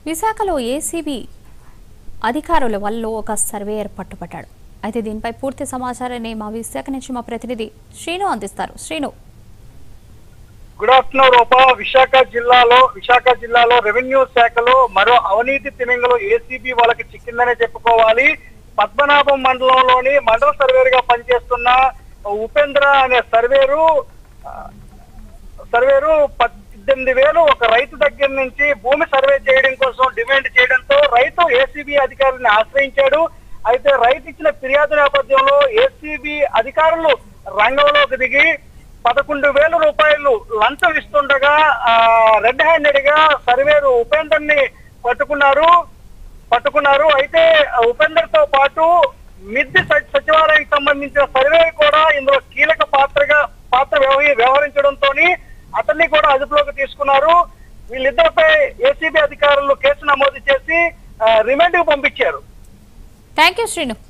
విశాఖలో ఏసీబీ అధికారుల వల్ల ఒక సర్వేయర్ పట్టుపట్టాడు అయితే దీనిపై పూర్తి సమాచారాన్ని మా విశాఖ నుంచి మా ప్రతినిధి శ్రీను అందిస్తారు శ్రీను గుడ్ ఆఫ్టర్నూన్ రూపా విశాఖ జిల్లాలో విశాఖ జిల్లాలో రెవెన్యూ శాఖలో మరో అవినీతి తిమింగలు ఏసీబీ వాళ్ళకి చిక్కిందనే చెప్పుకోవాలి పద్మనాభం మండలంలోని మండల సర్వేర్ గా పనిచేస్తున్న ఉపేంద్ర అనే సర్వేరు ఆ, సర్వేరు పద్దెనిమిది వేలు ఒక రైతు దగ్గర నుంచి భూమి సర్వే చేయడం కోసం డిమాండ్ చేయడంతో రైతు ఏసీబీ అధికారులను ఆశ్రయించాడు అయితే రైతు ఇచ్చిన ఫిర్యాదు నేపథ్యంలో ఏసీబీ అధికారులు రంగంలోకి దిగి పదకొండు వేల రూపాయలు లంచం ఇస్తుండగా ఆ, రెడ్ హ్యాండెడ్ గా సర్వేరు ఉపేందర్ ని పట్టుకున్నారు పట్టుకున్నారు అయితే ఉపేందర్ తో పాటు మిద్దె సచి- సచివాలయానికి సంబంధించిన సర్వే కూడా ఇందులో కీలక పాత్రగా పాత్ర వ్యవహ- వ్యవహరించడంతో అతన్ని కూడా అదుపులోకి తీసుకున్నారు వీళ్ళిద్దరిపై ఏసీబీ అధికారులు కేసు నమోదు చేసి రిమాండ్ కు పంపించారు థ్యాంక్ యూ శ్రీను